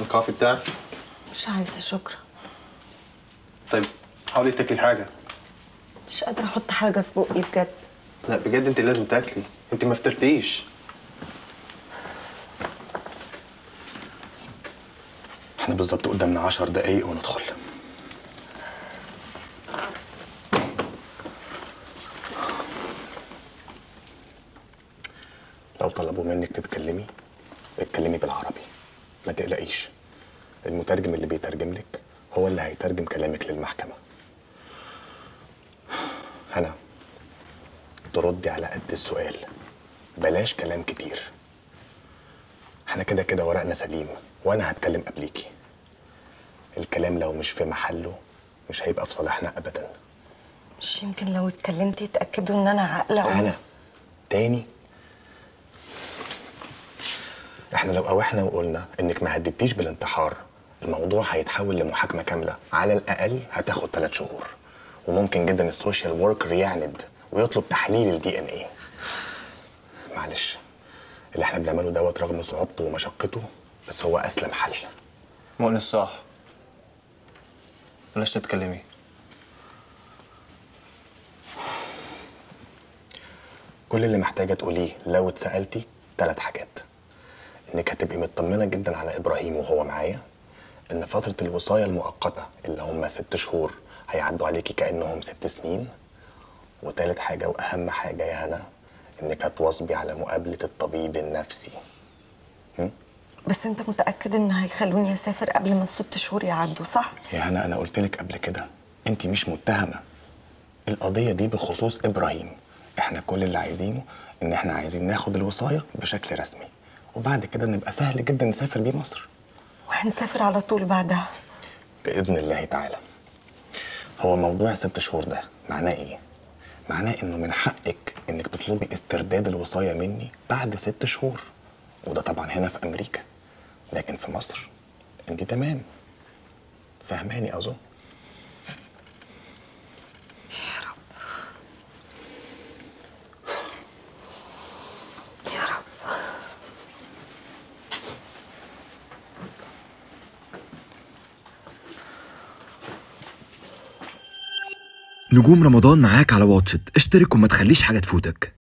الكافي بتاعك مش عايزه شكرا طيب حاولي تاكلي حاجه مش قادره احط حاجه في بقي بجد لا بجد انت لازم تاكلي انت ما فطرتيش احنا بالظبط قدامنا عشر دقايق وندخل لو طلبوا منك تتكلمي اتكلمي بالعربي ما تقلقيش المترجم اللي بيترجم لك هو اللي هيترجم كلامك للمحكمة هنا تردي على قد السؤال بلاش كلام كتير احنا كده كده ورقنا سليم وانا هتكلم قبليكي الكلام لو مش في محله مش هيبقى في صالحنا ابدا مش يمكن لو اتكلمت يتاكدوا ان انا عاقله و- انا تاني احنا لو اوحنا وقلنا انك ما هددتيش بالانتحار الموضوع هيتحول لمحاكمه كامله على الاقل هتاخد ثلاث شهور وممكن جدا السوشيال وركر يعند ويطلب تحليل الدي ان ايه معلش اللي احنا بنعمله دوت رغم صعوبته ومشقته بس هو اسلم حل مؤنس صح بلاش تتكلمي كل اللي محتاجه تقوليه لو اتسالتي ثلاث حاجات انك هتبقي مطمنه جدا على ابراهيم وهو معايا ان فتره الوصايه المؤقته اللي هم ست شهور هيعدوا عليكي كانهم ست سنين وتالت حاجه واهم حاجه يا هنا انك هتواظبي على مقابله الطبيب النفسي بس انت متاكد ان هيخلوني اسافر قبل ما الست شهور يعدوا صح يا هنا انا قلت لك قبل كده انت مش متهمه القضيه دي بخصوص ابراهيم احنا كل اللي عايزينه ان احنا عايزين ناخد الوصايه بشكل رسمي وبعد كده نبقى سهل جدا نسافر بيه مصر وهنسافر على طول بعدها باذن الله تعالى هو موضوع ست شهور ده معناه ايه معناه انه من حقك انك تطلبي استرداد الوصايه مني بعد ست شهور وده طبعا هنا في امريكا لكن في مصر انت تمام فهماني اظن يا رب نجوم رمضان معاك على واتشت اشترك وما تخليش حاجة تفوتك